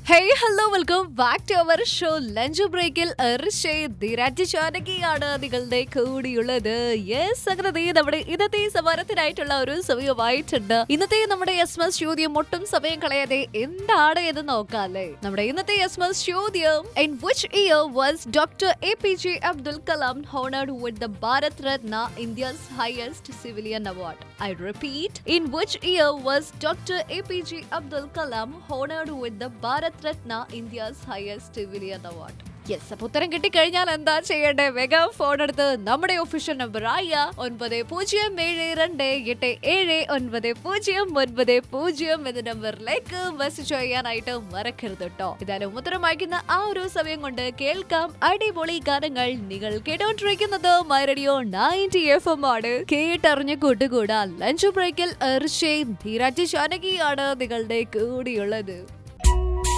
hey hello welcome back to our show lunch ബ്രേക്കിൽ ധീരാജ് ജാനകിയാണ് നിങ്ങളുടെ കൂടിയുള്ളത് yes അങ്ങനെ ദേ നമ്മുടെ ഇന്നത്തെ സമരത്തിനായിട്ടുള്ള ഒരു സമയമായിട്ടുണ്ട് ഇന്നത്തെ നമ്മുടെ എസ് മസ് ചോദ്യം ഒട്ടും സമയം കളയാതെ എന്താണ് എന്ന് നോക്കാല്ലേ നമ്മുടെ ഇന്നത്തെ എസ് മസ് ചോദ്യം in which year was doctor A P J Abdul Kalam honoured with the Bharat Ratna India's highest civilian award I repeat in which year was doctor A P J Abdul Kalam honoured with the Bharat Ratna India's highest civilian award yes അപ്പൊ ഉത്തരം കിട്ടിക്കഴിഞ്ഞാൽ എന്താ ചെയ്യേണ്ടത് വേഗം phone എടുത്ത് നമ്മുടെ official number ആയ ഒൻപത് പൂജ്യം ഏഴ് രണ്ട് എട്ട് ഏഴ് ഒൻപത് പൂജ്യം ഒൻപത് പൂജ്യം എന്ന നമ്പറിലേക്ക് മെസ്സേജ് ചെയ്യാനായിട്ട് മറക്കരുത് കേട്ടോ ഇതായാലും ഉത്തരം അയക്കുന്ന ആ ഒരു സമയം കൊണ്ട് കേൾക്കാം അടിപൊളി ഗാനങ്ങൾ നിങ്ങൾ കേട്ടോണ്ടിരിക്കുന്നത് my radio ninety F M ആണ് കേട്ടറിഞ്ഞ് കൂട്ടുകൂടാ ലഞ്ച് ബ്രേക്കിൽ എർഷയും ധീരാജ് ജാനകിയാണ് നിങ്ങളുടെ കൂടിയുള്ളത്